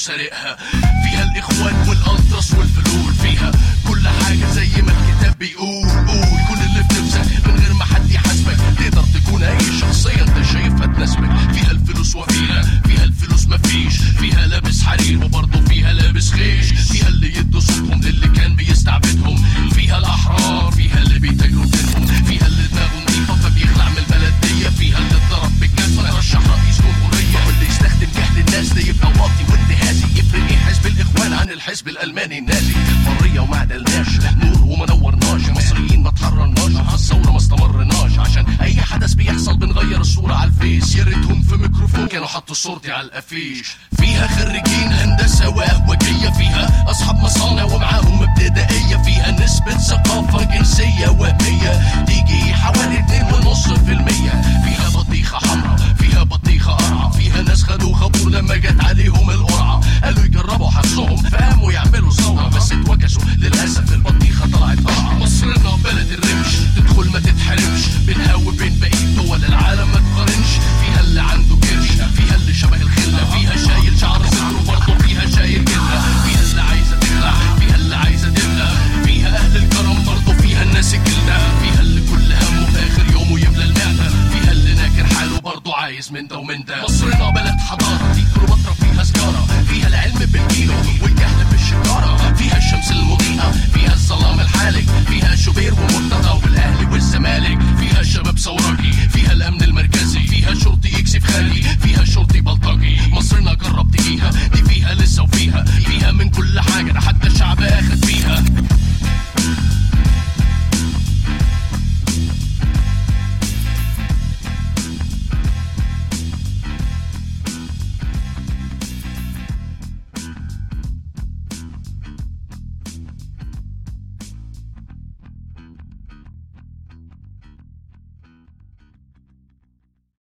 سارقها فيها الاخوان والالتراس والفلول فيها كل حاجه زي ما الكتاب بيقول قول كل اللي في نفسك من غير ما حد يحاسبك تقدر تكون اي شخصيه انت شايفها تناسبك فيها الفلوس وفيها فيها الفلوس مفيش فيها لابس حرير وبرضه فيها لابس خيش فيها اللي يدوا صوتهم للي كان بيستعبدهم فيها الاحرار فيها اللي بيتاجروا بدينهم فيها اللي دماغه نظيفه فبيخلع من البلديه فيها اللي اتضرب بالجزمه ترشح رئيس جمهوريه واللي يستخدم جهل الناس ده يبقى واطي وانتهازي يفرق ايه حزب الاخوان عن الحزب الالماني النازي حريه وما عدلناش نور وما نورناش مصريين ما تحررناش في الثوره ما استمرناش عشان اي حدث بيحصل بنغير الصوره على الفيس يا ريتهم في ميكروفون كانوا حطوا صورتي على الافيش فيها خريجين هندسه وقهوجيه فيها